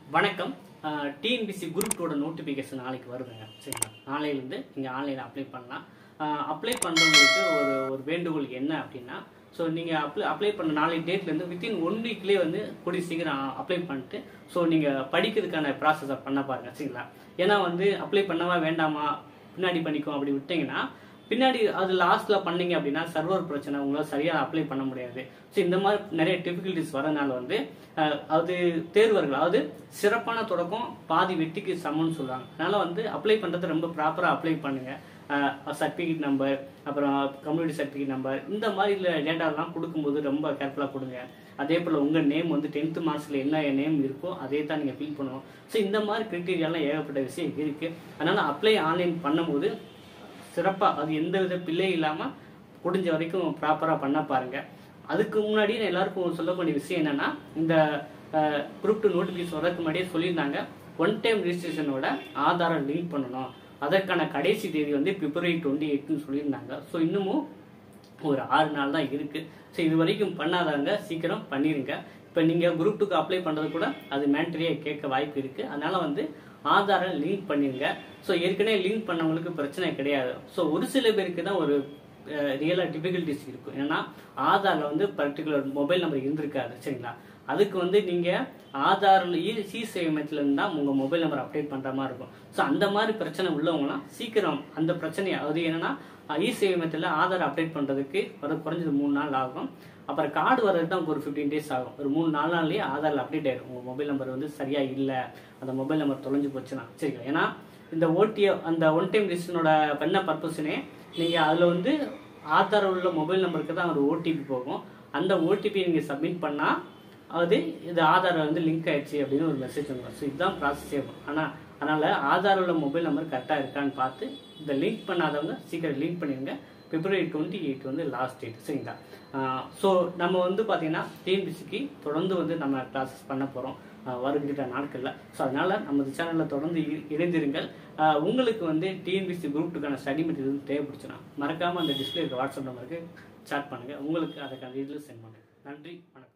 வணக்கம் TNPSC group டூட notification நாளைக்கு வருதுங்க சரிங்களா நாளையிலேருந்து நீங்கள் ஆன்லைனில் அப்ளை பண்ணலாம் அப்ளை பண்ணுறவங்களுக்கு ஒரு ஒரு வேண்டுகோள் என்ன அப்படின்னா ஸோ நீங்கள் அப்ளை அப்ளை பண்ண நாளைக்கு டேட்லேருந்து வித்தின் ஒன் வீக்லேயே வந்து கூடிய சீக்கிரம் அப்ளை பண்ணிட்டு ஸோ நீங்கள் படிக்கிறதுக்கான ப்ராசஸை பண்ண பாருங்க சரிங்களா ஏன்னா வந்து அப்ளை பண்ணவா வேண்டாமா பின்னாடி பண்ணிக்கோ அப்படி விட்டீங்கன்னா பின்னாடி அது லாஸ்ட்ல பண்ணீங்க அப்படின்னா சர்வர் பிரச்சனை உங்களால் சரியா அப்ளை பண்ண முடியாது ஸோ இந்த மாதிரி நிறைய டிஃபிகல்டிஸ் வரனால வந்து அஹ், அது தேர்வர்கள் அதாவது சிறப்பான தொடக்கம் பாதி வெட்டிக்கு சமம்னு சொல்லுவாங்க அதனால வந்து அப்ளை பண்றது ரொம்ப ப்ராப்பரா அப்ளை பண்ணுங்க சர்டிஃபிகேட் நம்பர் அப்புறம் கம்யூனிட்டி சர்டிஃபிகேட் நம்பர் இந்த மாதிரி டேட்டாலாம் கொடுக்கும்போது ரொம்ப கேர்ஃபுல்லாக கொடுங்க அதே போல் உங்கள் நேம் வந்து டென்த்து மார்க்ஸில் என்ன நேம் இருக்கோ அதே தான் நீங்கள் ஃபில் பண்ணணும் ஸோ இந்த மாதிரி கிரிட்டீரியாலாம் ஏகப்பட்ட விஷயம் இருக்குது அதனால் அப்ளை ஆன்லைன் பண்ணும்போது சிறப்பாக அது எந்த வித பிள்ளை இல்லாமல் முடிஞ்ச வரைக்கும் ப்ராப்பராக பண்ண பாருங்க அதுக்கு முன்னாடி நான் எல்லாருக்கும் சொல்லக்கூடிய விஷயம் என்னன்னா இந்த குரூப் டூ நோட்டிஃபிகேஷன் வரதுக்கு முன்னாடியே சொல்லியிருந்தாங்க ஒன் டைம் ரிஜிஸ்ட்ரேஷனோட ஆதாரம் லிங்க் பண்ணணும் அதற்கான கடைசி தேதி வந்து பிப்ரவரி டுவெண்ட்டி எயிட்னு சொல்லியிருந்தாங்க ஸோ இன்னமும் ஒரு ஆறு நாள் தான் இருக்கு ஸோ இது வரைக்கும் பண்ணாதவங்க சீக்கிரம் பண்ணிருங்க இப்போ நீங்கள் குரூப் டூக்கு அப்ளை பண்ணுறது கூட அது மேண்டரியாக கேட்க வாய்ப்பு இருக்கு அதனால வந்து ஆதாரம் லிங்க் பண்ணிருங்க ஸோ ஏற்கனவே லிங்க் பண்ணவங்களுக்கு பிரச்சனை கிடையாது ஸோ ஒரு சில பேருக்கு தான் ஒரு ரியலாக டிஃபிகல்டிஸ் இருக்கும் ஏன்னா ஆதாரில் வந்து பர்டிகுலர் மொபைல் நம்பர் இருந்திருக்காது சரிங்களா அதுக்கு வந்து நீங்கள் ஆதாரில் சி சேவமத்தில் இருந்தால் உங்கள் மொபைல் நம்பர் அப்டேட் பண்ணுற மாதிரி இருக்கும் ஸோ அந்த மாதிரி பிரச்சனை உள்ளவங்களாம் சீக்கிரம் அந்த பிரச்சனையை அது என்னன்னா இ சேவமத்தில் ஆதார் அப்டேட் பண்ணுறதுக்கு வர குறைஞ்சது மூணு நாள் ஆகும் அப்புறம் கார்டு வர்றது தான் ஒரு ஃபிஃப்டீன் டேஸ் ஆகும் ஒரு மூணு நாலு நாள்லயே ஆதாரில் அப்டேட் ஆயிடும் உங்கள் மொபைல் நம்பர் வந்து சரியா இல்லை அந்த மொபைல் நம்பர் தொலைஞ்சு போச்சுன்னா சரிங்களா ஏன்னா இந்த ஓடிஓ அந்த ஒன் டைம் லிஸ்டினோட பண்ண பர்பஸ்னே நீங்கள் அதில் வந்து ஆதார் உள்ள மொபைல் நம்பருக்கு தான் ஒரு ஓடிபி போகும் அந்த ஓடிபி நீங்கள் சப்மிட் பண்ணால் அது இது ஆதார் வந்து லிங்க் ஆயிடுச்சு அப்படின்னு ஒரு மெசேஜ் வரும் ஸோ இதுதான் ப்ராசஸே வரும் ஆனால் அதனால் ஆதார் உள்ள மொபைல் நம்பர் கரெக்டாக இருக்கான்னு பார்த்து இந்த லிங்க் பண்ணாதவங்க சீக்கிரம் லிங்க் பண்ணிடுங்க பிப்ரவரி டுவெண்ட்டி எயிட் வந்து லாஸ்ட் டேட் சரிங்களா ஸோ நம்ம வந்து பார்த்தீங்கன்னா டிஎன்பிசிக்கு தொடர்ந்து வந்து நம்ம கிளாஸஸ் பண்ண போகிறோம் வருகின்ற நாட்களில் ஸோ அதனால் நமது சேனலில் தொடர்ந்து இ- இணைந்திருங்கள் ஆஹ் உங்களுக்கு வந்து டிஎன்பிசி குரூப் டூக்கான ஸ்டடி மெட்டீரியல் தேவைப்படுச்சுன்னா மறக்காமல் அந்த டிஸ்பிளே வாட்ஸ்அப் நம்பருக்கு chat பண்ணுங்கள் உங்களுக்கு அதுக்கான டீட்டெயில்ஸ் சென்ட் பண்ணுங்கள் நன்றி வணக்கம்